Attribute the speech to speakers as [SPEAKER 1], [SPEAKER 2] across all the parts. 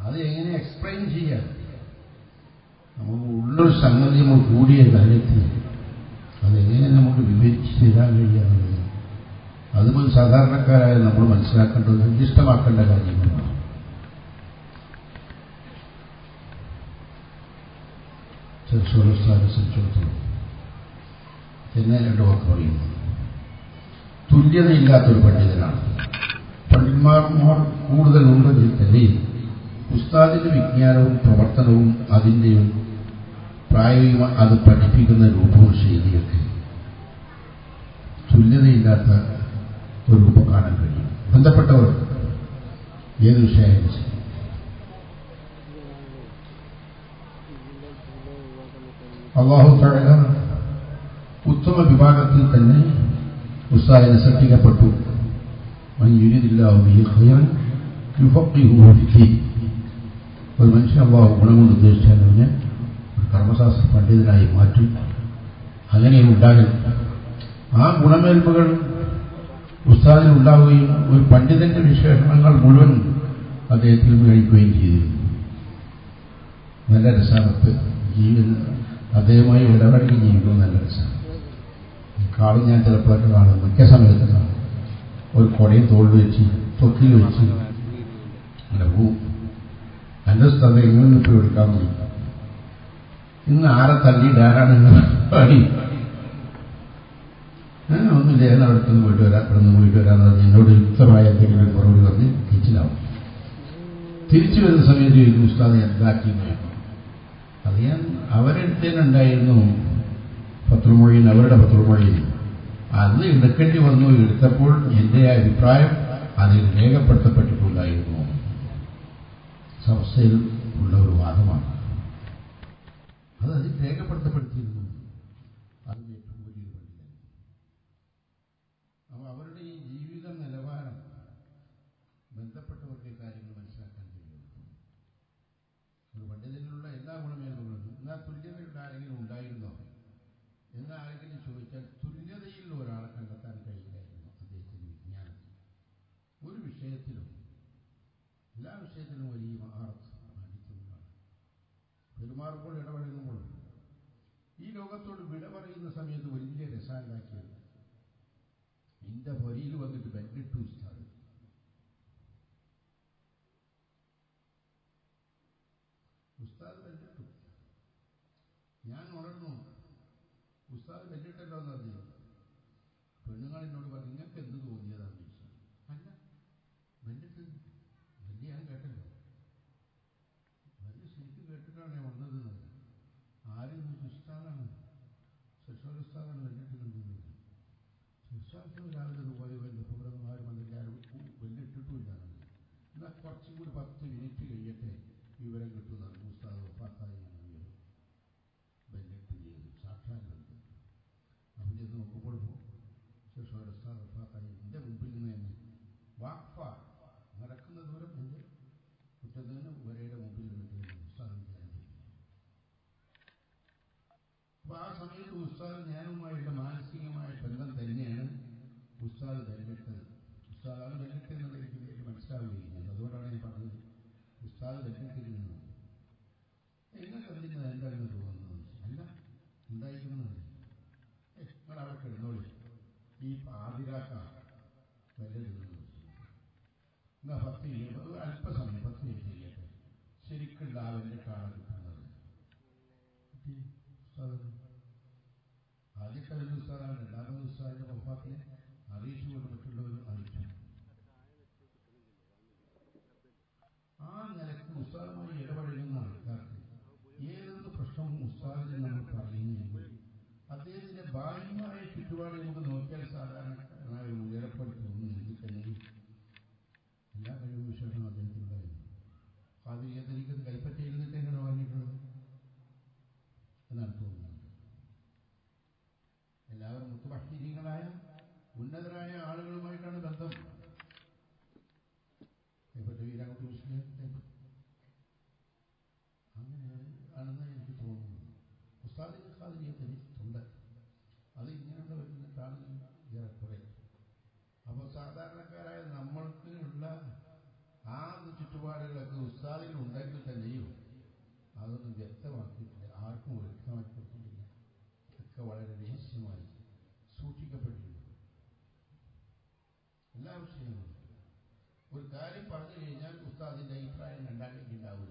[SPEAKER 1] അത് എങ്ങനെ എക്സ്പ്ലെയിൻ ചെയ്യാം നമുക്ക് ഉള്ളൊരു സംഗതി നമ്മൾ കൂടിയ കാര്യത്തിൽ അതെങ്ങനെ നമുക്ക് വിവരിച്ച് തരാൻ കഴിയാന്നുള്ളത് അതുമ്പോൾ സാധാരണക്കാരായ നമ്മൾ മനസ്സിലാക്കേണ്ടത് നിർദ്ദിഷ്ടമാക്കേണ്ട കാര്യങ്ങളാണ് ചെറുസോലസ്ഥാനെ സംബന്ധിച്ചിടത്തോളം എന്നെ രണ്ടു വാക്ക് പറയുന്നു തുല്യതയില്ലാത്തൊരു പണ്ഡിതനാണ് പണ്ഡിതന്മാർമാർ കൂടുതലുണ്ടെങ്കിൽ തന്നെ ഉസ്താദിന്റെ വിജ്ഞാനവും പ്രവർത്തനവും അതിൻ്റെയും പ്രായോഗിക അത് പഠിപ്പിക്കുന്ന രൂപവും ശൈലിയൊക്കെ തുല്യതയില്ലാത്ത ഒരു രൂപം കാണാൻ കഴിയും ബന്ധപ്പെട്ടവർ ഏത് വിഷയമായാലും ശരി അള്ളാഹു തഴക ഉത്തമ വിഭാഗത്തിൽ തന്നെ ഉസ്താദിനെ സൃഷ്ടിക്കപ്പെട്ടു ഒരു മനുഷ്യൻ അള്ളാഹു ഗുണം കൊണ്ട് ഉദ്ദേശിച്ചാൽ അവനെ ഒരു കർമ്മശാസ്ത്ര പണ്ഡിതനായി മാറ്റും അങ്ങനെ ഉണ്ടാകൽ ആ ഗുണമേന്മകൾ ഉസ്താദിന് ഉണ്ടാവുകയും ഒരു പണ്ഡിതന്റെ വിശേഷണങ്ങൾ മുഴുവൻ അദ്ദേഹത്തിൽ നിന്ന് കഴിക്കുകയും ചെയ്തിരുന്നു നല്ല രസമാണ് ജീവിതം അദ്ദേഹമായി ഇടപെടൽ ജീവിക്കുന്നത് നല്ല രസമാണ് കാളും ഞാൻ ചിലപ്പോഴൊക്കെ കാണും മിക്ക സമയത്ത് കാണും ഒരു കുടയും തോളിൽ വെച്ച് തൊക്കിൽ വെച്ച് അങ്ങനെ പോവും എൻ്റെ സ്ഥലം എങ്ങനെ ഇപ്പോൾ എടുക്കാൻ പോയി ഇന്ന് ആരെ തല്ലിയിടാനാണ് പണി ഞാൻ ഒന്നുമില്ല ഞാൻ അവിടെ നിന്ന് പോയിട്ട് വരാം ഇവിടെ നിന്ന് പോയിട്ട് വരാന്ന് പറഞ്ഞ് എന്നോട് യുക്തമായ എന്തെങ്കിലും കുറവ് പറഞ്ഞ് കിച്ചിലാവും തിരിച്ചു വരുന്ന സമയത്ത് ചോദിക്കും ഉസ്താദ് എന്താക്കി അത് ഞാൻ അവരെടുത്തേനുണ്ടായിരുന്നു പത്രമൊഴിയിൽ അവരുടെ പത്രമൊഴിയിൽ അത് എടുക്കേണ്ടി വന്നു എടുത്തപ്പോൾ എൻ്റെ അഭിപ്രായം അതിൽ രേഖപ്പെടുത്തപ്പെട്ടിട്ടുണ്ടായിരുന്നു സംസ്ഥയിൽ ഉള്ള ഒരു വാദമാണ് അത് അതിൽ രേഖപ്പെടുത്തപ്പെടുത്തിയിരുന്നു അത് ഏറ്റവും വലിയൊരു പണ്ഡിതൻ അപ്പോൾ അവരുടെ ഈ ജീവിത നിലവാരം ബന്ധപ്പെട്ടവർക്ക് കാര്യങ്ങൾ മനസ്സിലാക്കാൻ കഴിയുന്നു ഒരു പണ്ഡിതനിലുള്ള എല്ലാ ഗുണമേന്മകളും എന്നാൽ തുല്യതയുള്ള ആരെങ്കിലും ഉണ്ടായിരുന്നോ എന്ന് ആരെങ്കിലും ചോദിച്ചാൽ തുല്യതയിൽ ഒരാളെ കണ്ടെത്താൻ കഴിയില്ലായിരുന്നു അദ്ദേഹത്തിന്റെ വിജ്ഞാനത്തിൽ ഒരു വിഷയത്തിലും എല്ലാ വിഷയത്തിലും വലിയ മഹാർത്ത് പാണ്ഡിത്യങ്ങളാണ് പെരുമാറുമ്പോൾ ഇടപഴകുമ്പോൾ ഈ ലോകത്തോട് വിട പറയുന്ന സമയത്ത് വലിയ രസാണ്ടാക്കിയത് എന്റെ പൊരിയിൽ വന്നിട്ട് ബെഡിട്ടു ഉസ്താദ് ഉസ്താദ് ബെഡിട്ടു ഞാൻ ഉണർന്നു ഉസ്താദ് ബെഡിട്ടല്ലോ എന്ന് പറഞ്ഞു പെണ്ണുങ്ങൾ എന്നോട് പറഞ്ഞു നിങ്ങൾക്ക് എന്ത് തോന്നിയതാന്ന് ചോദിച്ചു അല്ല ബെഡിട്ട് വലിയ ഞാൻ കേട്ടല്ലോ വലിയ ശരിക്കും കേട്ടിട്ടാണ് ഞാൻ വന്നത് ആരും ചോദിച്ചു ഉസ്താദാണ് ശശോർ ഉസ്താദാണ് ബെഡിട്ടുന്നത് ഉസ്താദ് രാവിലെ പോയി വലിയ പൗരന്മാരും എല്ലാവരും വെല്ലിട്ടിട്ടുമില്ല എന്നാൽ കുറച്ചും കൂടി പത്ത് മിനിറ്റ് കഴിയട്ടെ വിവരം കിട്ടുന്നത് ഉസ്താദ് ഒപ്പാത്തായി വിവരം ബെല്ലിട്ട് ചെയ്തു സാക്ഷാലുണ്ട് അപ്പം ചെന്ന് നോക്കുമ്പോൾ ശേഷം ഉസ്താദ് ഒപ്പാത്തായി എൻ്റെ മുമ്പിൽ നിന്ന് തന്നെ വാക്ഫ നടക്കുന്ന ദൂരം എൻ്റെ കുറ്റത്തിന് വരയുടെ മുമ്പിൽ നിന്നിട്ട് ഉസ്താദ് ധ്യാനം അപ്പൊ ആ സമയത്ത് ഉസ്താദ് ഞാനുമായുള്ള മാനസികമായ ബന്ധം തന്നെയാണ് ഉസ്താദ് തെരഞ്ഞെടുത്തത് ഉസ്താദാണ് തെരഞ്ഞെടുത്തതെന്നുള്ള എനിക്ക് മനസ്സിലാവുകയില്ല അതുകൊണ്ടാണ് ഞാൻ പറഞ്ഞത് ഉസ്താദ് തെരഞ്ഞെടുത്തിരുന്നത് നിങ്ങൾക്ക് അതിന് എന്താണെന്ന് തോന്നുന്നത് അല്ല ഉണ്ടായിരിക്കുന്നത് നിങ്ങൾ അവിടെ കിടന്നോളി ഈ പാതിരാക്ക വല്ലതുന്നത് എന്നാ പത്ത് മിനിറ്റ് അല്പസമയം പത്ത് മിനിറ്റ് ചെയ്യട്ടെ ശരിക്കുള്ള ആളെന്നെ കാണാൻ കിട്ടുന്നത് ആദ്യത്തെ ഒരു ഉസ്താദാണ് രണ്ടാമത് ഉസ്താദിന്റെ വഫാത്തിനെ അറിയിച്ചുകൊണ്ട് മറ്റുള്ളവരും അറിയിച്ചു ആ നിലക്ക് ഉസ്താദുമായി ഇടപഴകുന്ന ആൾക്കാർക്ക് ഏതൊരു പ്രശ്നവും ഉസ്താദിനെ നമ്മൾ പറയുന്നെങ്കിൽ അദ്ദേഹത്തിന്റെ ബാഹ്യമായ ചുറ്റുപാട് നമുക്ക് നോക്കിയാൽ സാധാരണ ഉയരപ്പെടുത്തി തോന്നുന്നെങ്കിൽ തന്നെ എല്ലാ കഴിവും വിശേഷം അദ്ദേഹത്തിനുണ്ടായിരുന്നു അത് ഏതെനിക്കത് കൈപ്പറ്റിയിരുന്നിട്ട് എങ്ങനെ പറഞ്ഞിട്ടുള്ളത് എന്നാണ് തോന്നുന്നത് എല്ലാവരും മുത്തുഭക്ഷീനികളായ ഉന്നതരായ ആളുകളുമായിട്ടാണ് ബന്ധം കൈപ്പറ്റ വീരാമത്ത് മുസ്ലിം അങ്ങനെ ആണെന്ന് എനിക്ക് തോന്നുന്നു ഉസ്താദിന്റെ ഖാദിനിയത്ത് എനിക്കുണ്ട് അത് ഇങ്ങനെയുള്ള വരുന്ന കാണുന്നു ഏറെക്കുറെ അപ്പോൾ സാധാരണക്കാരായ നമ്മൾക്ക് ഉള്ള ആ ചുറ്റുപാടുകളൊക്കെ ഉസ്താദിൽ ഉണ്ടെങ്കിൽ തന്നെയും അതൊന്നും വ്യക്തമാക്കിയിട്ടില്ല ആർക്കും വ്യക്തമാക്കി കൊടുത്തിട്ടില്ല ഒക്കെ വളരെ രഹസ്യമായി സൂക്ഷിക്കപ്പെട്ടിട്ടുണ്ട് എല്ലാ വിഷയങ്ങളും ഒരു കാര്യം പറഞ്ഞു കഴിഞ്ഞാൽ ഉസ്താദിന്റെ അഭിപ്രായം രണ്ടാം കൈ ഉണ്ടാവില്ല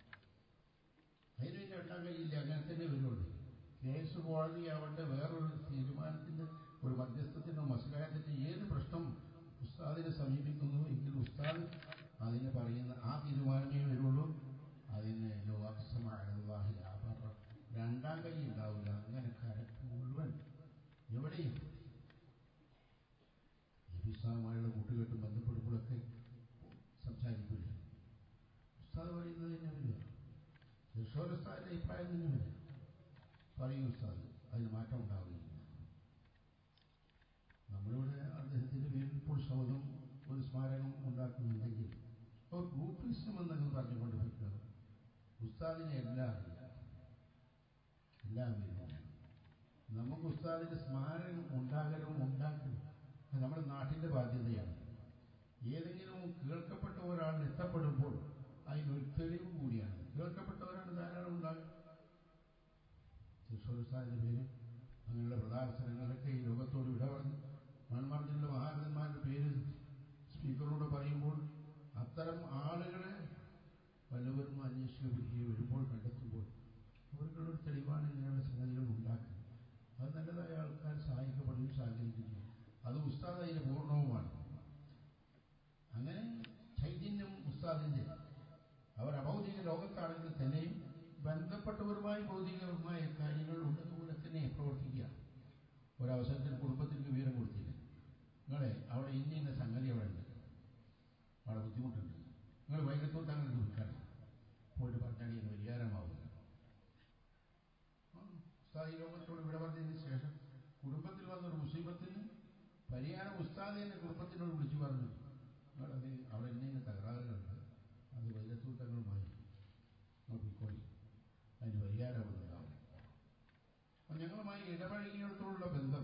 [SPEAKER 1] അതിന് രണ്ടാം കൈയില്ല അങ്ങനെ തന്നെ വരുള്ളൂ കേസ് കോടതി ആവട്ടെ വേറൊരു തീരുമാനത്തിന്റെ ഒരു മധ്യസ്ഥത്തിനോ മസലായത്തിന്റെ ഏത് പ്രശ്നം ഉസ്താദിനെ സമീപിക്കുന്നു എങ്കിൽ ഉസ്താദ് അതിന് പറയുന്ന ആ തീരുമാനമേ വരുള്ളൂ അതിന് ലോകസമായ രണ്ടാം കൈ ഉണ്ടാവില്ല അങ്ങനെ കരക്ക് മുഴുവൻ എവിടെയും നബിസ്ലാമുമായുള്ള കൂട്ടുകെട്ടും ബന്ധപ്പെടുമ്പോഴൊക്കെ സംസാരിക്കില്ല ഉസ്താദ് പറയുന്നത് തന്നെ വരിക യശോർ ഉസ്താദിന്റെ അഭിപ്രായം തന്നെ വരിക പറയും ഉസ്താദ് അതിന് മാറ്റം ഉണ്ടാവുകയില്ല നമ്മളിവിടെ അദ്ദേഹത്തിന്റെ പേരിൽ ഇപ്പോൾ ശൗചം ഒരു സ്മാരകം ഉണ്ടാക്കുന്നുണ്ടെങ്കിൽ ഒരു ഗ്രൂപ്പിസം എന്നൊക്കെ പറഞ്ഞുകൊണ്ട് പറ്റുന്നത് ഉസ്താദിനെ എല്ലാം അറിയാം എല്ലാം അറിയാം നമുക്ക് ഉസ്താദിന്റെ സ്മാരകം ഉണ്ടാകലും ഉണ്ടാക്കലും അത് നമ്മുടെ നാട്ടിന്റെ ബാധ്യതയാണ് ഏതെങ്കിലും കേൾക്കപ്പെട്ട ഒരാളിന് എത്തപ്പെടുമ്പോൾ അതിനൊരു തെളിവ് കൂടിയാണ് കേൾക്കപ്പെട്ട ഒരാൾ ധാരാളം ഉണ്ടാകും ശിശോത്സാഹിന്റെ പേര് അങ്ങനെയുള്ള പ്രധാന സ്ഥലങ്ങളിലൊക്കെ ഈ ലോകത്തോട് വിട പറഞ്ഞ് മൺമറഞ്ഞുള്ള മഹാരഥന്മാരുടെ പേര് സ്പീക്കറോട് പറയുമ്പോൾ അത്തരം ആളുകളെ വല്ലവരും അന്വേഷിക്കുക പിടിക്കുകയോ വരുമ്പോൾ കണ്ടെത്തുമ്പോൾ അവർക്കുള്ളൊരു തെളിവാണ് ഇങ്ങനെയുള്ള സംഗതികൾ ഉണ്ടാക്കുന്നത് അത് നല്ലതായ ആൾക്കാർ സഹായിക്കപ്പെടുകയും സഹകരിക്കുകയും അത് ഉസ്താദ് അതിന് പൂർണ്ണവുമാണ് അങ്ങനെ ചൈതന്യം ഉസ്താദിന്റെ അവർ അഭൗതിക ലോകത്താണെങ്കിൽ തന്നെയും ബന്ധപ്പെട്ടവരുമായി ഭൗതികമായ കാര്യങ്ങൾ ഉള്ളതുപോലെ തന്നെ പ്രവർത്തിക്കുക ഒരവസരത്തിൽ കുടുംബത്തിന് വിവരം കൊടുത്തില്ല നിങ്ങളെ അവിടെ ഇന്ന ഇന്ന സംഗതി അവിടെ ഉണ്ട് അവിടെ ബുദ്ധിമുട്ടുണ്ട് നിങ്ങൾ വൈകത്തോട്ട് അങ്ങനെ വിൽക്കണം പോയിട്ട് പറഞ്ഞാൽ ഇതിന് പരിഹാരമാവില്ല ഉസ്താദ് ഈ ലോകത്തോട് വിട പറഞ്ഞതിന് ശേഷം കുടുംബത്തിൽ വന്നൊരു മുസീബത്തിന് പരിഹാരം ഉസ്താദ് തന്നെ കുടുംബത്തിനോട് വിളിച്ചു പറഞ്ഞു നിങ്ങളത് അവിടെ ഇന്ന തകരാറുകളുണ്ട് അത് വൈരത്തൂട്ടങ്ങളുമായി നോക്കിക്കോളി അതിന് പരിഹാരം അവിടെ ഉണ്ടാവും അപ്പം ഞങ്ങളുമായി ഇടപഴകിയിടത്തോടുള്ള ബന്ധം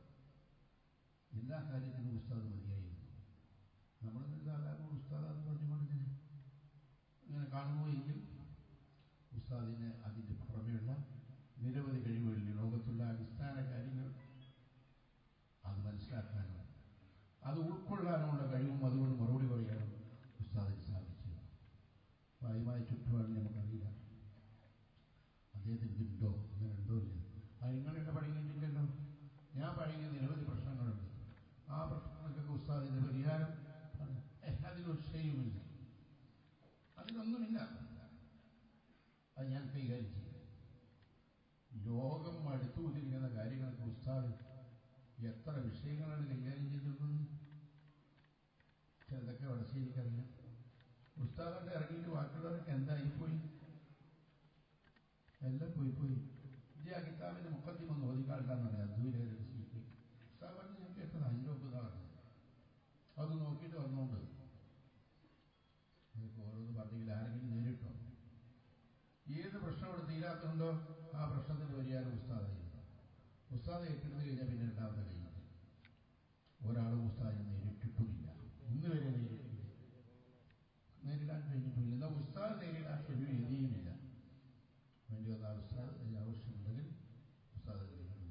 [SPEAKER 1] എല്ലാ കാര്യത്തിനും ഉസ്താദ് മതിയായിരുന്നു നമ്മൾ സാധാരണ ഉസ്താദാന്ന് പറഞ്ഞുകൊണ്ട് ഇങ്ങനെ ഇങ്ങനെ കാണുമോ എങ്കിൽ ഉസ്താദിന് അതിൻ്റെ പുറമെയുള്ള നിരവധി കഴിവുകളിൽ ലോകത്തുള്ള അടിസ്ഥാന കാര്യങ്ങൾ അത് മനസ്സിലാക്കാനും അത് ഉൾക്കൊള്ളാനുമുള്ള കഴിവും അതുകൊണ്ട് മറുപടി പറയാനും ഉസ്താദിന് സാധിച്ചു പ്രായമായ ചുറ്റുപാടിൽ നമുക്കറിയില്ല അദ്ദേഹത്തിന് ഇതുണ്ടോ അങ്ങനെ ഉണ്ടോ ഇല്ല അത് നിങ്ങളുടെ പഴകിയിട്ടില്ലല്ലോ ഞാൻ പഴകിയ നിരവധി പ്രശ്നങ്ങളുണ്ട് ആ പ്രശ്നങ്ങൾക്കൊക്കെ ഉസ്താദിന്റെ പരിഹാരം അതിലൊരു ശരിയുമില്ല അതിലൊന്നുമില്ല അത് ഞാൻ കൈകാര്യം ചെയ്യും ലോകം അടുത്തുകൊണ്ടിരിക്കുന്ന കാര്യങ്ങൾക്ക് ഉസ്താദ് എത്ര വിഷയങ്ങളാണ് കൈകാര്യം ചെയ്തിരുന്നത് ചിലതൊക്കെ വടശ്ശേരിക്കറിയാം ഉസ്താദന്റെ ഇറങ്ങിയിട്ട് ബാക്കിയുള്ളവരൊക്കെ എന്തായിപ്പോയി എല്ലാം പോയി പോയി ഇത് ആ കിതാബിന്റെ മുപ്പത്തിമൂന്ന് ഓതിക്കാട്ടാന്ന് പറയാം ദൂരെ സീറ്റ് ഉസ്താദ് പറഞ്ഞ് ഞാൻ കേട്ടത് അതിൻ്റെ ഒപ്പ് പറഞ്ഞത് അത് നോക്കിയിട്ട് വന്നുകൊണ്ട് നിങ്ങൾക്ക് ഓരോന്ന് പറഞ്ഞെങ്കിൽ ആരെങ്കിലും നേരിട്ടോ ഏത് പ്രശ്നം ഇവിടെ തീരാത്തുണ്ടോ ആ പ്രശ്നത്തിന് പരിഹാരം ഉസ്താദായിരുന്നു ഉസ്താദ് ഏറ്റെടുത്ത് കഴിഞ്ഞാൽ പിന്നെ രണ്ടാമത്തെ കഴിഞ്ഞിട്ട് ഒരാളും ഉസ്താദിനെ നേരിട്ടിട്ടുമില്ല ഇന്ന് വരെ നേരിട്ടില്ല നേരിടാൻ കഴിഞ്ഞിട്ടുമില്ല എന്നാൽ ഉസ്താദ് നേരിടാൻ ഒരു രീതിയുമില്ല വേണ്ടി വന്ന ഉസ്താദ് അതിന് ആവശ്യമുണ്ടെങ്കിൽ ഉസ്താദ്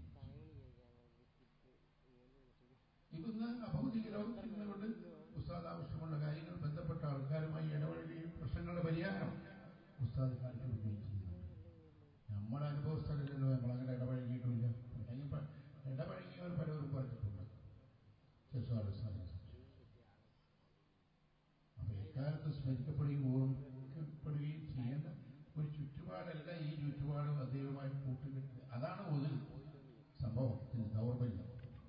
[SPEAKER 1] ഇപ്പൊ ഇന്ന് അഭൗതിക ലോകത്തിൽ നിന്നുകൊണ്ട് ഉസ്താദ് ആവശ്യമുള്ള കാര്യങ്ങൾ ബന്ധപ്പെട്ട ആൾക്കാരുമായി ഇടപഴകുകയും പ്രശ്നങ്ങളുടെ പരിഹാരം ഉസ്താദ് കാണിച്ചു കൊടുക്കുകയും ചെയ്യുന്നുണ്ട് നമ്മുടെ അനുഭവസ്ഥലല്ലോ നമ്മളങ്ങനെ ഇടപഴകിയിട്ടുമില്ല അല്ലെങ്കിൽ ഇടപഴകിയവർ പലവരും പറഞ്ഞിട്ടുണ്ട് ചെസ്വാട് ഉസ്താദിനെ അപ്പൊ എക്കാലത്ത് സ്മരിക്കപ്പെടുകയും ഓർമ്മപ്പെടുകയും ചെയ്യേണ്ട ഒരു ചുറ്റുപാടല്ല ഈ ചുറ്റുപാടും അദ്ദേഹവുമായി കൂട്ടുകെട്ട് അതാണ് ഒരു സംഭവത്തിന്റെ ദൗർബല്യം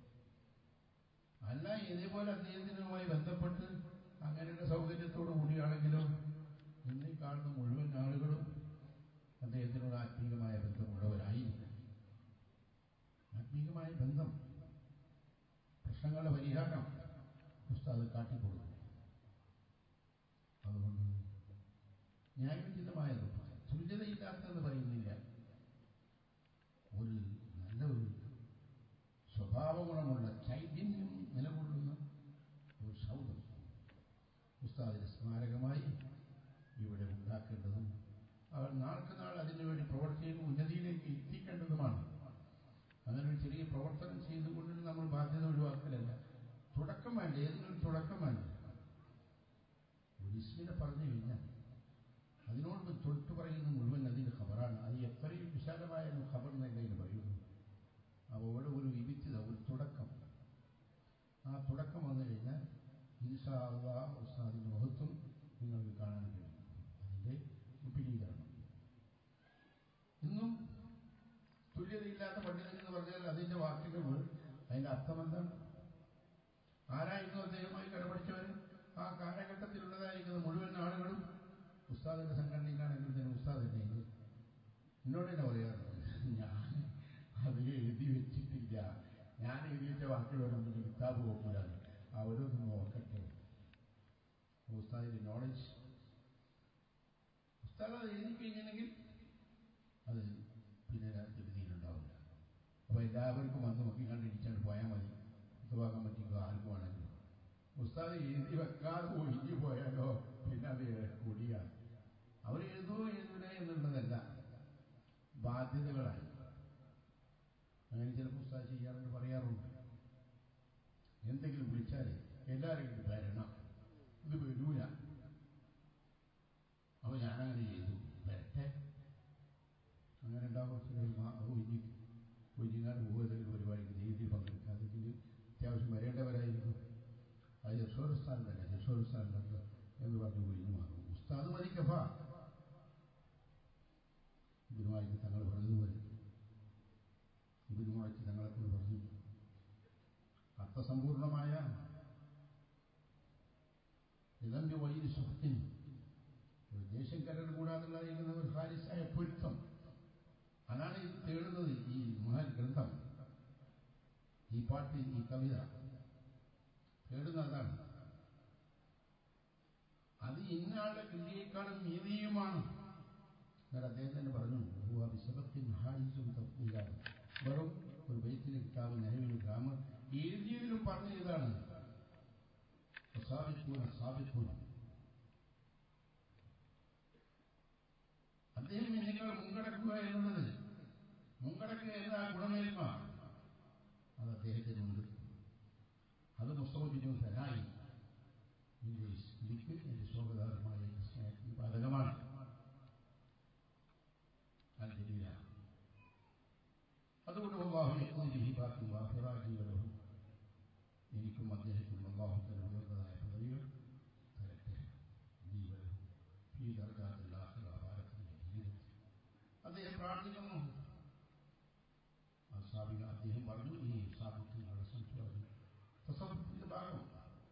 [SPEAKER 1] അല്ല ഇതേപോലെ അദ്ദേഹത്തിനുമായി ബന്ധപ്പെട്ട് അങ്ങനെയുള്ള സൗകര്യത്തോടു കൂടിയാണെങ്കിലും ഇന്ന് കാണുന്ന മുഴുവൻ ആളുകളും അദ്ദേഹത്തിനോട് ആത്മീകമായ ബന്ധമുള്ളവരായിരിക്കും ആത്മീകമായ ബന്ധം പ്രശ്നങ്ങളുടെ പരിഹാരം ഉസ്താദ് കാട്ടിക്കൊടുക്കും അതുകൊണ്ട് ന്യായോചിതമായ തുല്യതയില്ലാത്തെന്ന് പറയുന്നില്ല ഒരു നല്ല ഒരു സ്വഭാവഗുണമുള്ള ചൈതന്യം നിലകൊള്ളുന്ന ഒരു സൗദം ഉസ്താദിന്റെ സ്മാരക ഘടകമായി ഇവിടെ ഉണ്ടാക്കേണ്ടതും അവർ നാൾക്ക് നാൾ അതിനുവേണ്ടി പ്രവർത്തിയും ഉന്നതിയിലേക്ക് എത്തിക്കേണ്ടതുമാണ് അങ്ങനെ ഒരു ചെറിയ പ്രവർത്തനം ചെയ്തുകൊണ്ട് നമ്മൾ ബാധ്യത ഒഴിവാക്കലല്ല തുടക്കം വേണ്ട ഏതെങ്കിലും തുടക്കം വേണ്ട ഒരു ഇസ്മിനെ പറഞ്ഞു കഴിഞ്ഞാൽ അതിനോട് തൊട്ട് പറയുന്ന മുഴുവൻ അതിന്റെ ഖബറാണ് അത് എത്രയും വിശാലമായ ഒരു ഖബർ എന്നതിന് പറയുന്നു അപ്പോൾ അവിടെ ഒരു വിവിധത ഒരു തുടക്കം ആ തുടക്കം വന്നു കഴിഞ്ഞാൽ ഈസാ അള്ളാ ഉസ്താദിന്റെ മഹത്വം നിങ്ങൾക്ക് കാണാൻ കഴിയും അതിന്റെ വിപുലീകരണം ഇന്നും തുല്യതയില്ലാത്ത പണ്ഡിതൻ എന്ന് പറഞ്ഞാൽ അതിന്റെ വാക്കുകൾ അതിന്റെ അർത്ഥം എന്താണ് ആരായിരുന്നു അദ്ദേഹമായി കടപിടിച്ചവർ ആ കാലഘട്ടത്തിലുള്ളതായിരിക്കുന്ന മുഴുവൻ ആളുകളും ഉസ്താദിന്റെ സംഘടനയിലാണെങ്കിൽ തന്നെ ഉസ്താദ് തന്നെ എന്നോട് തന്നെ പറയാറുണ്ട് ഞാൻ അത് എഴുതി വെച്ചിട്ടില്ല ഞാൻ എഴുതി വെച്ച വാക്കുകളൊന്നും കിതാബ് നോക്കൂലാണ് അവരൊന്നും നോക്കട്ടെ ഉസ്താദിന്റെ നോളജ് ഉസ്താദ് അത് എഴുതി കഴിഞ്ഞിട്ടുണ്ടെങ്കിൽ അത് പിന്നെ തിരുതിയിലുണ്ടാവില്ല അപ്പൊ എല്ലാവർക്കും വന്ന് നോക്കി കണ്ടിരിച്ചാണ് പോയാൽ മതി ഇതുവാക്കാൻ പറ്റിക്കോ ആർക്കും ആണെങ്കിലും ഉസ്താദ് എഴുതി വെക്കാതെ ഒഴിഞ്ഞു പോയാലോ പിന്നെ അത് കൊടിയാണ് അവർ എഴുതുമോ എഴുതൂല എന്നുള്ളതല്ല ബാധ്യതകളായി അങ്ങനെ ചില പുസ്തകം ചെയ്യാറുണ്ട് പറയാറുണ്ട് എന്തെങ്കിലും വിളിച്ചാൽ എല്ലാവരും ഇത് വരണം ഇത് വരൂല അപ്പൊ ഞാനങ്ങനെ ചെയ്തു വരട്ടെ അങ്ങനെ ഉണ്ടാകുമ്പോൾ ഒഴിഞ്ഞ് ഒഴിഞ്ഞാൽ പോകുന്നതിൽ പരിപാടിക്ക് രീതിയിൽ പങ്കെടുക്കാതെ ഇതിന് അത്യാവശ്യം വരേണ്ടവരായിരിക്കും അത് യശോരസ്ഥാനം തന്നെ യശോരസ്ഥാനം തന്നെ എന്ന് പറഞ്ഞ് ഒഴിഞ്ഞു മാറും ഉസ്താദ് മതിക്കഫ ഇബിനുമായിട്ട് തങ്ങൾ പറഞ്ഞതുപോലെ ഇബിനുമായിട്ട് തങ്ങളെക്കൊണ്ട് പറഞ്ഞു അർത്ഥസമ്പൂർണമായ ഇതന്റെ വലിയ സുഹൃത്തിന് ഒരു ദേശം കരട് കൂടാതുള്ളതായിരിക്കുന്ന ഒരു ഹാരിസായ പൊരുത്തം അതാണ് ഇത് തേടുന്നത് ഈ മഹൽ ഗ്രന്ഥം ഈ പാട്ട് ഈ കവിത തേടുന്ന അതാണ് അത് ഇന്നാളുടെ കൃതിയേക്കാളും നീതിയുമാണ് എന്നാൽ അദ്ദേഹം തന്നെ പറഞ്ഞു വിശബത്തിൻ ഹായിസും തപ്പിയാണ് വെറും ഒരു ബൈത്തിലെ കിതാബ് നിലവിൽ ഗ്രാമർ എഴുതിയതിലും പറഞ്ഞ ഇതാണ് സാബിക്കൂന സാബിക്കൂന അദ്ദേഹം നിങ്ങൾ മുൻകടക്കുക എന്നുള്ളത് മുൻകടക്കുക എന്ന ഗുണമേന്മ അത് അദ്ദേഹത്തിനുണ്ട് അത് മുസ്തഫിനും സനായി എന്റെ സ്ത്രീക്ക് എന്റെ ശോകദാരമായ സ്നേഹത്തിന് ബാധകമാണ് അല്ല അതുകൊണ്ട് അള്ളാഹുബാക്കും വാഹിറാജീവനവും എനിക്കും അദ്ദേഹത്തിനും അള്ളാഹു തന്നെ ഉയർന്നതായ പദവികൾ തരട്ടെ ജീവനവും ഈ ദർഗാത്തിലുള്ള ഭാരതത്തിന്റെ ജീവിതത്തിൽ അദ്ദേഹം പ്രാർത്ഥിക്കുന്നു ആ സ്ഥാപിക അദ്ദേഹം പറഞ്ഞു ഈ സ്ഥാപിക്കുന്നയാളുടെ സംസ്കാരം തസവത്തിന്റെ ഭാഗം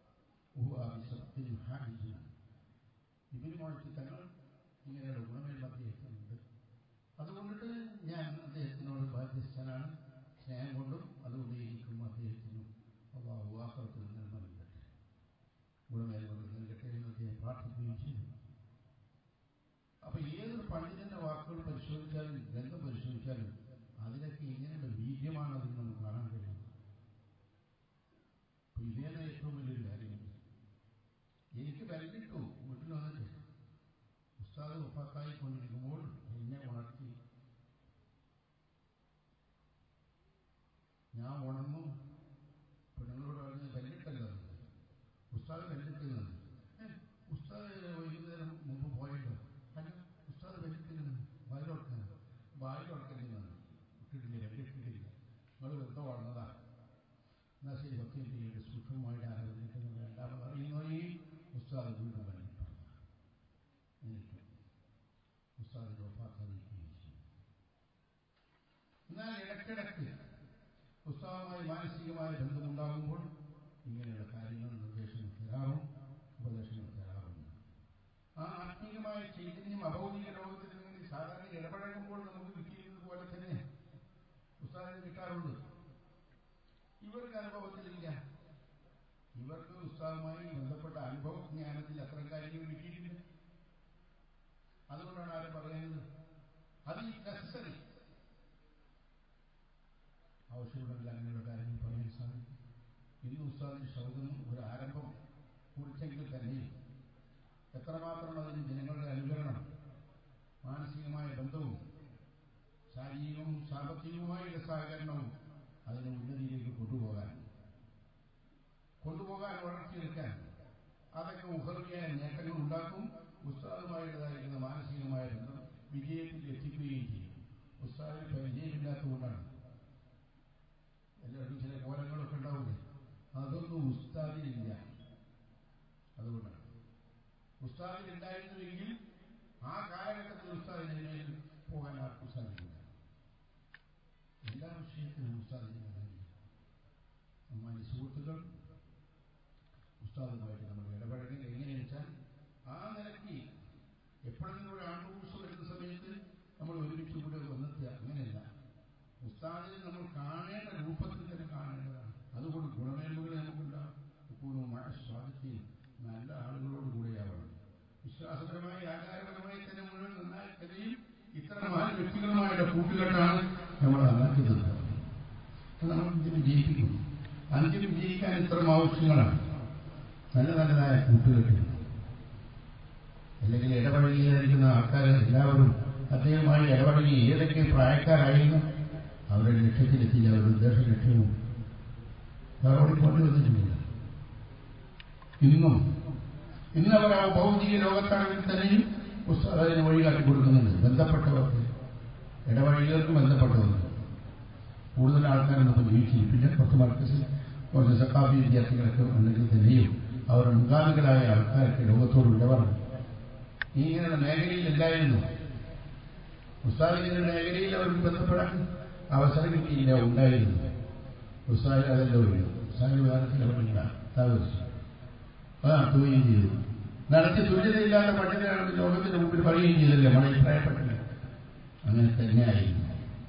[SPEAKER 1] ഇവരുമായിട്ട് തങ്ങൾ ഇങ്ങനെയുള്ള ഗുണമേന്മ അദ്ദേഹത്തിനുണ്ട് അതുകൊണ്ടിട്ട് ഞാൻ അദ്ദേഹത്തിനോട് ബാധ്യസ്ഥനാണ് സ്നേഹം കൊണ്ടും അതുകൊണ്ട് എനിക്കും അദ്ദേഹത്തിനും അള്ളാഹുവാഹത്തിൽ നന്മ നൽകട്ടെ ഗുണമേന്മകൾ നൽകട്ടെ എന്ന് അദ്ദേഹം പ്രാർത്ഥിക്കുകയും ചെയ്തു അപ്പൊ ഏതൊരു പണ്ഡിതന്റെ വാക്കുകൾ പരിശോധിച്ചാലും ഗ്രന്ഥം പരിശോധിച്ചാലും അതിനൊക്കെ ഇങ്ങനെയുള്ള വീര്യമാണ് അതിൽ നമുക്ക് കാണാൻ കഴിയുന്നത് അപ്പൊ ഇതേതാണ് ഏറ്റവും വലിയൊരു കാര്യമുണ്ട് എനിക്ക് വിലക്കിട്ടു വീട്ടിൽ വന്നിട്ട് ഉസ്താദ് ഒപ്പാത്തായി കൊണ്ടിരിക്കുമ്പോൾ എന്നെ ഉണർത്തി ഞാൻ ഉണർന്നു പെണ്ണുങ്ങളോട് പറഞ്ഞ് വെല്ലിട്ടല്ലോ ഉസ്താദ് വെല്ലിട്ടുന്നത് ഉസ്താദ് വൈകുന്നേരം മുമ്പ് പോയല്ലോ അല്ല ഉസ്താദ് വെല്ലിട്ടുന്നത് വായിലോടക്കാൻ വായിലോടക്കലാണ് ഇട്ടിട്ടില്ല വെല്ലിട്ടിട്ടില്ല നിങ്ങൾ വെറുതെ വളർന്നതാ എന്നാ ശരി ഭക്തി ചെയ്യേണ്ട സൂക്ഷ്മമായിട്ട് ആലോചിക്കുന്നത് രണ്ടാമത് അറിയുന്ന ഈ ഉസ്താദ് വീണ്ടും വെല്ലിട്ടു എനിക്ക് ഉസ്താദിന്റെ ഒപ്പാക്കാതിരിക്കുകയും ചെയ്യും എന്നാൽ ഇടയ്ക്കിടയ്ക്ക് ഉസ്താവുമായി മാനസികമായ ബന്ധമുണ്ടാകുമ്പോൾ ഇങ്ങനെയുള്ള കാര്യങ്ങൾ നിർദ്ദേശങ്ങൾ തരാറും ഉപദേശങ്ങൾ തരാറുണ്ട് ആ ആത്മീയമായ ചൈതന്യം അഭൗതിക ലോകത്തിൽ നിന്ന് സാധാരണ ഇടപഴകുമ്പോൾ നമുക്ക് കിട്ടിയിരുന്നത് പോലെ തന്നെ ഉസ്താദിന് കിട്ടാറുണ്ട് ഇവർക്ക് അനുഭവത്തിലില്ല ഇവർക്ക് ഉസ്താവുമായി ബന്ധപ്പെട്ട അനുഭവ ജ്ഞാനത്തിൽ അത്തരം കാര്യങ്ങൾ കിട്ടിയിട്ടില്ല അതുകൊണ്ടാണ് ആരും പറയുന്നത് അത് നെസസറി ആവശ്യമുണ്ടെങ്കിൽ അങ്ങനെയുള്ള കാര്യങ്ങൾ പറയാൻ സാധിക്കും ഇന്ന് ഉസ്താദിന്റെ ശബ്ദം ഒരു ആരംഭം കുറിച്ചെങ്കിൽ തന്നെ എത്രമാത്രം അതിന് ജനങ്ങളുടെ അനുകരണം മാനസികമായ ബന്ധവും ശാരീരികവും സാമ്പത്തികവുമായുള്ള സഹകരണവും അതിനെ ഉന്നതിയിലേക്ക് കൊണ്ടുപോകാൻ കൊണ്ടുപോകാൻ വളർത്തിയെടുക്കാൻ അതൊക്കെ ഉഹർവിയായ നേട്ടങ്ങൾ ഉണ്ടാക്കും ഉസ്താദുമായുള്ളതായിരിക്കുന്ന മാനസികമായ ബന്ധം വിജയത്തിൽ എത്തിക്കുകയും ചെയ്യും ഉസ്താദിന് പരിചയമില്ലാത്തതുകൊണ്ടാണ് എല്ലാവർക്കും ചില കോലങ്ങളൊക്കെ ഉണ്ടാവില്ലേ അതൊന്നും ഉസ്താദിനില്ല അതുകൊണ്ടാണ് ഉസ്താദിനുണ്ടായിരുന്നുവെങ്കിൽ ആ കാലഘട്ടത്തിൽ ഉസ്താദിനെ പോകാൻ ആർക്കും സാധിക്കില്ല എല്ലാ വിഷയത്തിലും ഉസ്താദിന് കഴിയില്ല നമ്മൾ സുഹൃത്തുക്കൾ ഉസ്താദുമായിട്ട് നമ്മൾ ഇടപഴകൽ എങ്ങനെയാണെന്ന് വെച്ചാൽ ആ നിലയ്ക്ക് എപ്പോഴെങ്കിലും ഒരു ആണ്ടുകൂസം വരുന്ന സമയത്ത് നമ്മൾ ഒരുമിച്ച് കൂടെ വന്നെത്തുക അങ്ങനെയല്ല ഉസ്താദിനെ നമ്മൾ കാണേണ്ട രൂപത്തിൽ തന്നെ കാണേണ്ടതാണ് അതുകൊണ്ട് ഗുണമേന്മകൾ നമുക്കുണ്ടാകും എപ്പോഴും മഴ സ്വാഗത്തിൽ നല്ല ആളുകളോട് കൂടെയാവണം വിശ്വാസപരമായി ആചാരപരമായി തന്നെ മുഴുവൻ നന്നാക്കുകയും ഇത്തരം നാല് വ്യക്തികളുമായിട്ട് കൂട്ടുകെട്ടാണ് നമ്മൾ നന്നാക്കുന്നത് അത് നമ്മൾ ഇതിന് വിജയിപ്പിക്കും അന്ത്യം വിജയിക്കാൻ ഇത്തരം ആവശ്യങ്ങളാണ് നല്ല നല്ലതായ കൂട്ടുകെട്ട് അല്ലെങ്കിൽ ഇടപഴകിയായിരിക്കുന്ന ആൾക്കാർ എല്ലാവരും അദ്ദേഹവുമായി ഇടപഴകി ഏതൊക്കെ പ്രായക്കാരായിരുന്നു അവരുടെ ലക്ഷ്യത്തിലെത്തിയില്ല അവരുടെ ഉദ്ദേശ ലക്ഷ്യവും അവരോട് കൊണ്ടുവന്നിട്ടുമില്ല ഇന്നും ഇന്ന് അവർ ആ ഭൗതിക ലോകത്താണെങ്കിൽ തന്നെയും അതിന് വഴികാട്ടി കൊടുക്കുന്നുണ്ട് ബന്ധപ്പെട്ടവർക്ക് ഇടവഴികൾക്ക് ബന്ധപ്പെട്ടവർക്ക് കൂടുതൽ ആൾക്കാരൊന്നും ജീവിച്ചിരിപ്പില്ല കുറച്ച് മർക്കസിൽ കുറച്ച് സക്കാഫി വിദ്യാർത്ഥികളൊക്കെ ഉണ്ടെങ്കിൽ തന്നെയും അവരുടെ മുൻഗാമികളായ ആൾക്കാർക്ക് ലോകത്തോട് വിടവറണം ഈ ഇങ്ങനെയുള്ള മേഖലയിലല്ലായിരുന്നു ഉസ്താദിന്റെ മേഖലയിൽ അവർക്ക് ബന്ധപ്പെടാൻ അവസരം കിട്ടിയില്ല ഉണ്ടായിരുന്നു ഉസ്താദ് അതെല്ലാം ഒഴിഞ്ഞു ഉസ്താദ് വിധാനത്തിൽ അവരില്ല താമസിച്ചു അത് നടത്തുകയും ചെയ്തു നടത്തി തുല്യതയില്ലാത്ത പണ്ഡിതരാണ് ലോകത്തിന്റെ മുമ്പിൽ പറയുകയും ചെയ്തല്ലേ നമ്മൾ അഭിപ്രായപ്പെട്ടില്ല അങ്ങനെ തന്നെയായിരുന്നു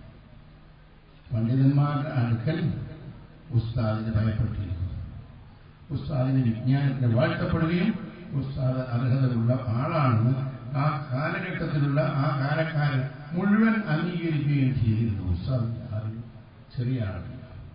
[SPEAKER 1] പണ്ഡിതന്മാരുടെ അടുക്കൽ ഉസ്താദിനെ ഭയപ്പെട്ടിരുന്നു ഉസ്താദിന് വിജ്ഞാനത്തിന് വാഴ്ത്തപ്പെടുകയും ഉസ്താദ് അർഹതയുള്ള ആളാണെന്ന് ആ കാലഘട്ടത്തിലുള്ള ആ കാലക്കാരൻ മുഴുവൻ അംഗീകരിക്കുകയും ചെയ്തിരുന്നു ഉസ്താദിന്റെ അറിവ് ചെറിയ ആളില്ല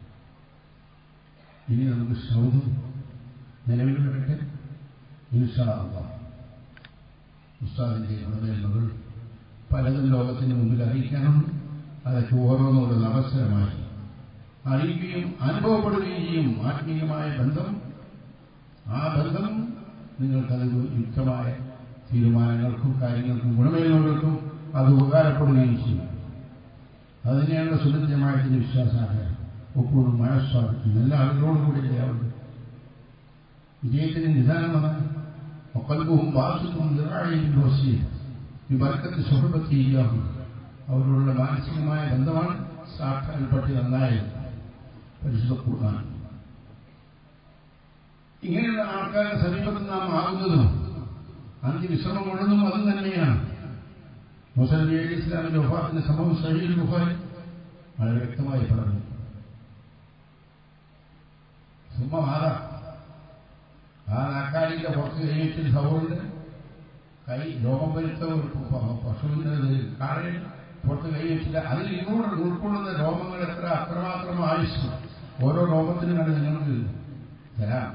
[SPEAKER 1] ഇനി നമുക്ക് സൗദം നിലവിൽ വരട്ടെ ഇൻഷാ അള്ളാഹ് ഉസ്താദിന്റെ ഗുണമേന്മകൾ പലതും ലോകത്തിന് മുമ്പിൽ അറിയിക്കാനുണ്ട് അതൊക്കെ ഓരോന്നോടുള്ള അവസരമായി അറിയുകയും അനുഭവപ്പെടുകയും ചെയ്യും ആത്മീയമായ ബന്ധം ആ ബന്ധം നിങ്ങൾക്കത് യുക്തമായ തീരുമാനങ്ങൾക്കും കാര്യങ്ങൾക്കും ഗുണമേന്മകൾക്കും അത് ഉപകാരപ്പെടുകയും ചെയ്യും അതിനെയാണ് സുലഭ്യമായതിന്റെ വിശ്വാസാഹാരം എപ്പോഴും മഴസ്വാഗതം എല്ലാ ആളുകളോടും കൂടി ചെയ്യാറുണ്ട് വിജയത്തിന് നിദാനമാണ് ഒക്കൽബും വാസുക്കും നിറായും വസീൽ വിവർക്കത്ത് സുഹൃബത്തിയാകും അവരോടുള്ള മാനസികമായ ബന്ധമാണ് സാക്ഷാൽപ്പെട്ട് നന്നായത് പരിശുദ്ധ ഖുർആൻ ഇങ്ങനെയുള്ള ആൾക്കാരുടെ സമീപത്ത് നാം ആകുന്നതും അന്ത്യവിശ്രമം കൊള്ളുന്നതും അതും തന്നെയാണ് മുസ്ലിം ലീഗ് ഇസ്ലാമിന്റെ വഫാത്തിന്റെ സംഭവം സഹീൽ ബുഖാരി വളരെ വ്യക്തമായി പറഞ്ഞു സുമ്മ മാതാ ആ നാക്കാലിന്റെ പുറത്ത് കൈവച്ചിൽ സഹോദരൻ കൈ രോഗം വരുത്ത ഒരു പശുവിന്റെ കാളയിൽ പുറത്ത് കൈവച്ചില്ല അതിൽ ഇങ്ങോട്ട് ഉൾക്കൊള്ളുന്ന രോഗങ്ങൾ എത്ര അത്രമാത്രം ആയുസ് ഓരോ രോഗത്തിനും കണ്ട് നിങ്ങൾക്ക് തരാം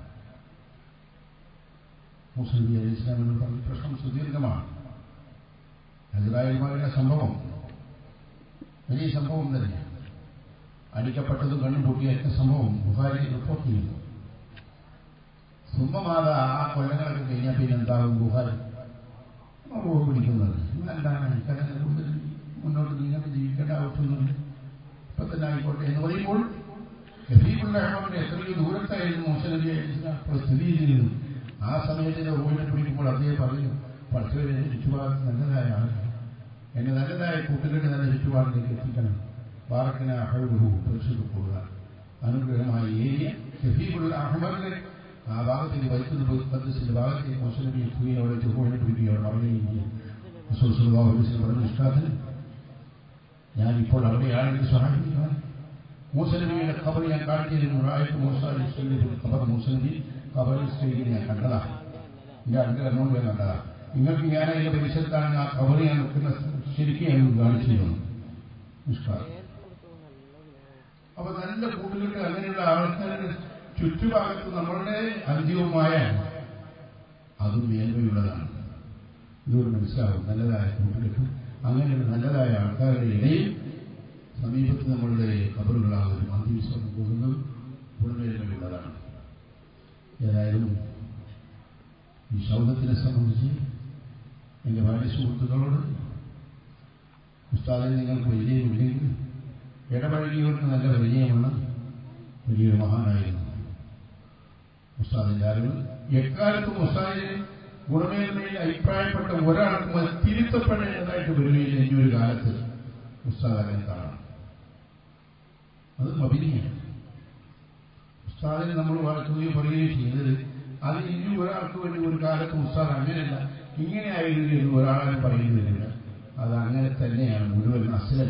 [SPEAKER 1] മുസ്ലിം ഇസ്ലാമിന് പറഞ്ഞ പ്രശ്നം സുദീർഘമാണ് ഇസ്രായേൽമാരുടെ സംഭവം വലിയ സംഭവം തന്നെ അടിക്കപ്പെട്ടതും കണ്ണു പൊട്ടിയൊക്കെ സംഭവം ബുഹാരി റിപ്പോർട്ട് ചെയ്യുന്നു സുമ്മമാത ആ കൊല്ലങ്ങളൊക്കെ കഴിഞ്ഞാൽ പിന്നെ എന്താകും ബുഹാരി റോഡ് പിടിക്കുന്നത് എന്താണ് എനിക്കതിനെ കൂടുതൽ മുന്നോട്ട് നീങ്ങാൻ ജീവിക്കേണ്ട ആവശ്യമൊന്നുമില്ല ഇപ്പൊ തന്നെ ആയിക്കോട്ടെ എന്ന് പറയുമ്പോൾ ഷഫീഖുള്ള അഹമ്മദിന്റെ എത്രയോ ദൂരത്തായിരുന്നു മുസ്ലിം അപ്പോൾ സ്ഥിതി ചെയ്തിരുന്നു ആ സമയത്ത് റോഡിനെ പിടിക്കുമ്പോൾ അദ്ദേഹം പറഞ്ഞു പഠിച്ചവരെ എന്റെ ചുറ്റുപാട് നല്ലതായ ആളുകൾ എന്നെ നല്ലതായ കൂട്ടുകെട്ട് നല്ല ചുറ്റുപാടിലേക്ക് എത്തിക്കണം വാറക്കിന അഹഴുഹു പരിശുദ്ധ കൊടുക്കുക അനുഗ്രഹമായ ഏരിയ ഷഫീഖുള്ള അഹമ്മദിനെ ആ ഭാഗത്തേക്ക് വൈദ്യുതി പദ്ധതിന്റെ ഭാഗത്തേക്ക് മുസ്ലിം എത്തുകയോടെ ചുവടെ പിടിക്കുകയോ പറയുകയും ചെയ്യും മുസ്ലിം പറഞ്ഞ ഇഷ്ടാത്തിന് ഞാൻ ഇപ്പോൾ അവിടെയാണെങ്കിൽ സഹായിക്കാൻ മൂസലമിയുടെ ഖബർ ഞാൻ കാണിച്ചിരുന്നു റായത്ത് മൂസാലിന്റെ ഖബർ മൂസലമി ഖബറിൽ സ്റ്റേജിൽ ഞാൻ കണ്ടതാ എന്റെ അടുത്ത് കണ്ടുകൊണ്ട് ഞാൻ കണ്ടതാ നിങ്ങൾക്ക് ഞാൻ അതിന്റെ പരിസരത്താണ് ആ ഖബർ ഞാൻ നിൽക്കുന്ന ശരിക്കും ഞാൻ കാണിച്ചിരുന്നു നിഷ്കാരം അപ്പൊ നല്ല കൂട്ടുകെട്ട് അങ്ങനെയുള്ള ആൾക്കാരുടെ ചുറ്റുഭാഗത്ത് നമ്മളുടെ അന്ത്യവുമായ അതും മേന്മയുള്ളതാണ് ഇതുകൊണ്ട് മനസ്സിലാവും നല്ലതായ കൂട്ടുകെട്ടും അങ്ങനെയുള്ള നല്ലതായ ആൾക്കാരുടെ ഇടയിൽ സമീപത്ത് നമ്മളുടെ കബറുകളാകും അന്തിവിശ്വാസം പോകുന്നത് ഗുണമേന്മയുള്ളതാണ് ഏതായാലും ഈ ശൗദത്തിനെ സംബന്ധിച്ച് എൻ്റെ ഭാര്യ സുഹൃത്തുക്കളോട് ഉസ്താദിന് നിങ്ങൾക്ക് പരിചയമില്ലെങ്കിൽ ഇടപഴകിയവർക്ക് നല്ല പരിചയമുള്ള വലിയൊരു മഹാനായിരുന്നു ഉസ്താദിന്റെ അറിവ് എക്കാലത്തും ഉസ്താദിന് ഗുണമേന്മയിൽ അഭിപ്രായപ്പെട്ട ഒരാൾക്കും അത് തിരുത്തപ്പെടേണ്ടതായിട്ട് വരികയില്ല ഇനി ഒരു കാലത്ത് ഉസ്താദ് അങ്ങനെ കാണാം അത് അഭിനയാണ് ഉസ്താദിനെ നമ്മൾ വളർത്തുകയും പറയുകയും ചെയ്തത് അത് ഇനി ഒരാൾക്ക് വേണ്ടി ഒരു കാലത്ത് ഉസ്താദ് അങ്ങനെയല്ല ഇങ്ങനെ ആയിരുന്നു എന്ന് ഒരാളെ പറയുന്നില്ല അത് അങ്ങനെ തന്നെയാണ് മുഴുവൻ അസലൻ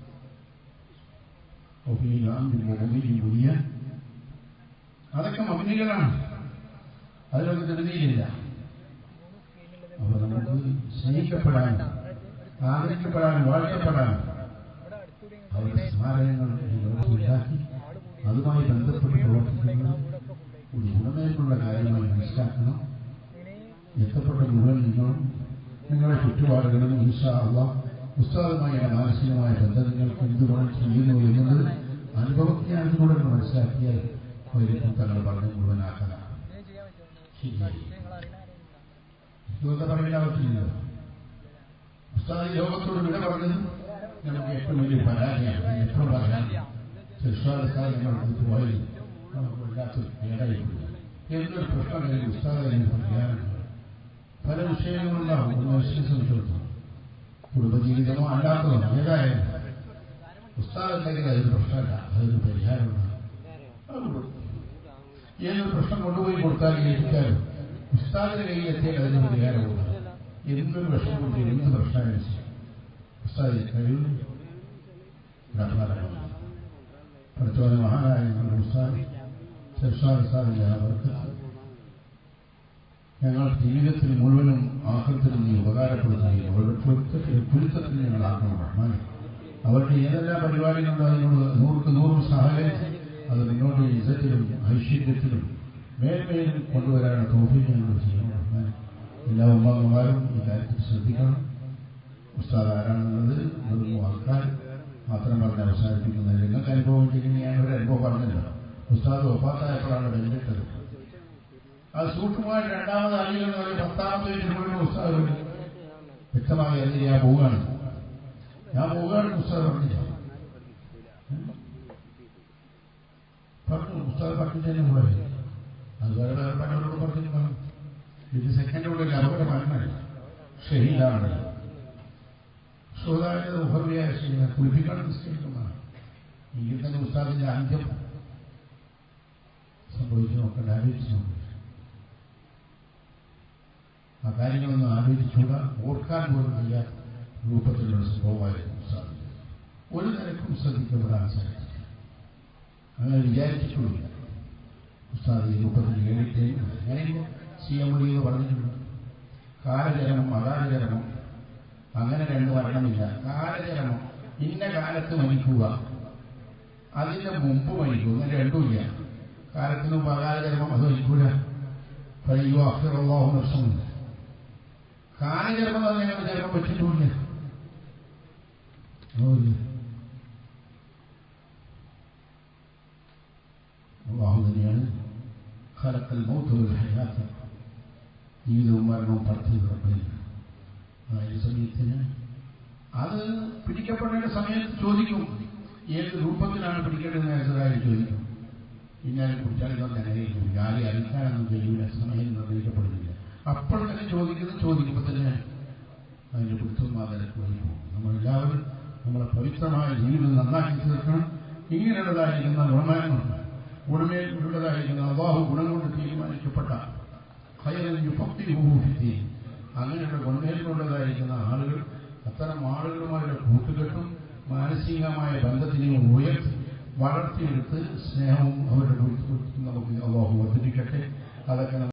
[SPEAKER 1] മുറിയ അതൊക്കെ മമ്മികളാണ് അതിലൊക്കെ ധൃതിയിലില്ല അപ്പൊ നമുക്ക് സ്നേഹിക്കപ്പെടാൻ ആദരിക്കപ്പെടാൻ വാഴ്ത്തപ്പെടാൻ അവരുടെ സ്മാരകങ്ങൾ ഉണ്ടാക്കി അതുമായി ബന്ധപ്പെട്ട് പ്രവർത്തിക്കുന്നത് ഒരു ഗുണമേന്മുള്ള കാര്യമായി മനസ്സിലാക്കണം എത്തപ്പെട്ട മുഴുവൻ നിങ്ങളും നിങ്ങളുടെ ചുറ്റുപാടുകളും ഈശാ അള്ള ഉസ്താദുമായ മാനസികമായ ബന്ധങ്ങൾക്ക് എന്തുകൊണ്ട് ചെയ്യുന്നു എന്നത് അനുഭവജ്ഞാനത്തിലൂടെ മനസ്സിലാക്കിയാൽ ഒരിക്കലും തങ്ങൾ പറഞ്ഞ് മുഴുവനാക്കണം ശരിയായി ഇതൊക്കെ പറയേണ്ട ആവശ്യമില്ല ഉസ്താദ് ലോകത്തോട് വിട പറഞ്ഞത് നമുക്ക് ഏറ്റവും വലിയ പരാജയമാണ് എപ്പോഴും പറയാം ശിക്ഷാസ്ഥാനം ഞങ്ങൾ പോയി നമുക്ക് വല്ലാത്തൊരു കേടായി എന്നൊരു പ്രശ്നം കഴിഞ്ഞ് ഉസ്താദ് പറയാറുണ്ട് പല വിഷയങ്ങളുണ്ടാവും ഒരു മനുഷ്യനെ സംബന്ധിച്ചിടത്തോളം കുടുംബജീവിതമോ അല്ലാത്തതോ ഏതായാലും ഉസ്താദുണ്ടെങ്കിൽ അതൊരു പ്രശ്നമല്ല അതൊരു പരിഹാരമാണ് ഏതൊരു പ്രശ്നം കൊണ്ടുപോയി കൊടുത്താൽ ഏൽപ്പിച്ചാലും ഉസ്താദിന്റെ കയ്യിൽ എത്തിയാൽ അതിന് പരിഹാരമുണ്ട് എന്തൊരു വിഷമം കൊണ്ട് എന്ത് പ്രശ്നമായാലും ഉസ്താദ് കഴിയുന്നു പഠിച്ചവന് മഹാനായ ഞങ്ങളുടെ ഉസ്താദ് ശർഷാദ് ഉസ്താദിന്റെ അവർക്ക് ഞങ്ങൾ ജീവിതത്തിൽ മുഴുവനും ആഹൃത്തിനും നീ ഉപകാരപ്പെടുത്തുകയും അവരുടെ പൊരുത്തത്തിൽ പൊരുത്തത്തിൽ ഞങ്ങൾ ആക്കണം റഹ്മാൻ അവരുടെ ഏതെല്ലാം പരിപാടികളുണ്ടോ അതിനോട് നൂറുക്ക് നൂറും സഹകരിച്ച് അത് നിങ്ങളുടെ ഇസത്തിലും ഐശ്വര്യത്തിലും മേന്മയിലും കൊണ്ടുവരാനുള്ള തോഫി ഞങ്ങൾ ചെയ്യണം റഹ്മാൻ എല്ലാ ഉമ്മമാരും ഈ കാര്യത്തിൽ ശ്രദ്ധിക്കണം ഉസ്താദ് ആരാണെന്നുള്ളത് വെറും ആൾക്കാർ മാത്രം പറഞ്ഞ് അവസാനിപ്പിക്കുന്നത് നിങ്ങൾക്ക് അനുഭവം ചെയ്യുന്ന ഞാൻ ഒരു അനുഭവം പറഞ്ഞില്ല ഉസ്താദ് ഒപ്പാത്തായപ്പോഴാണ് ബന്ധപ്പെട്ടത് അത് സൂക്ഷ്മമായി രണ്ടാമത് അറിയുന്ന ഒരു പത്താമത്തെ മുഴുവൻ ഉസ്താദ് വ്യക്തമായി അതിന് ഞാൻ പോവുകയാണ് ഞാൻ പോവുകയാണ് ഉസ്താദ് പറഞ്ഞില്ല പറഞ്ഞു ഉസ്താദ് പറഞ്ഞതിന് കൂടെ അത് വേറെ വേറെ പലരോട് പറഞ്ഞു പറഞ്ഞു ഇത് സെക്കൻഡോടെ അവരുടെ മരണമല്ല ഷഹീദാണ് ശ്രോതാവിന്റെ ഉപർവിയായ ചെയ്യുന്ന കുളിപ്പിക്കാൻ നിശ്ചയിക്കുന്നതാണ് എങ്കിൽ തന്നെ ഉസ്താദിന്റെ അന്ത്യം സംഭവിച്ചു നോക്കേണ്ട ആലോചിച്ച് നോക്കുക ആ കാര്യങ്ങളൊന്നും ആലോചിച്ചുകൂടാ ഓർക്കാൻ പോലും വയ്യാത്ത രൂപത്തിലുള്ള സംഭവമായിരുന്നു ഉസ്താദിന്റെ ഒരു നിലക്കും ശ്രദ്ധിക്കപ്പെടാൻ സാധിക്കും അങ്ങനെ വിചാരിച്ചിട്ടുമില്ല ഉസ്താദ് ഈ രൂപത്തിൽ കേട്ടിട്ടേ അങ്ങനെ സി എം ഡി എന്ന് പറഞ്ഞിട്ടുണ്ട് കാലചരമം അകാലചരമം അങ്ങനെ രണ്ട് മരണമില്ല കാലചരമം ഇന്ന കാലത്ത് മരിക്കുക അതിന്റെ മുമ്പ് മരിക്കുക അങ്ങനെ രണ്ടുമില്ല കാലത്തിന് മുമ്പ് അകാലചരമം അത് മരിക്കൂല പയ്യോ അഫിറുള്ളാഹു നർസം കാലചരമം അത് ഞങ്ങൾ ചിലപ്പോൾ പറ്റിയിട്ടില്ല അള്ളാഹു തന്നെയാണ് ഖലക്കൽ മൗത്ത് ഹയാത്ത ജീവിതവും മരണവും പടത്തിയത് റബ്ബിൽ അതായത് സമയത്തിന് അത് പിടിക്കപ്പെടേണ്ട സമയത്ത് ചോദിക്കും ഏത് രൂപത്തിലാണ് പിടിക്കേണ്ടതെന്ന് നേരത്തതായി ചോദിക്കും ഇന്നാലെ പിടിച്ചാൽ ഇതൊന്നും അങ്ങനെയിരിക്കും ആരെ അറിയിക്കാനൊന്നും കഴിയില്ല സമയം നിർണ്ണയിക്കപ്പെടുന്നില്ല അപ്പോൾ തന്നെ ചോദിക്കുന്നത് ചോദിക്കുമ്പോൾ തന്നെ അതിന്റെ പിടുത്തം അതിലേക്ക് വഴി പോകും നമ്മളെല്ലാവരും നമ്മളെ പവിത്രമായ ജീവിതം നന്നാക്കി തീർക്കണം ഇങ്ങനെയുള്ളതായിരിക്കുന്ന ഗുണമേന്മ ഗുണമേലുള്ളതായിരിക്കുന്ന അള്ളാഹു ഗുണം കൊണ്ട് തീരുമാനിക്കപ്പെട്ട ഹൈറൂഫി അങ്ങനെയുള്ള ഗുണമേലുള്ളതായിരിക്കുന്ന ആളുകൾ അത്തരം ആളുകളുമായുള്ള കൂട്ടുകെട്ടും മാനസികമായ ബന്ധത്തിനെയും ഉയർത്തി വളർത്തിയെടുത്ത് സ്നേഹവും അവരുടെ നമുക്ക് അള്ളാഹു വർദ്ധിപ്പിക്കട്ടെ അതൊക്കെ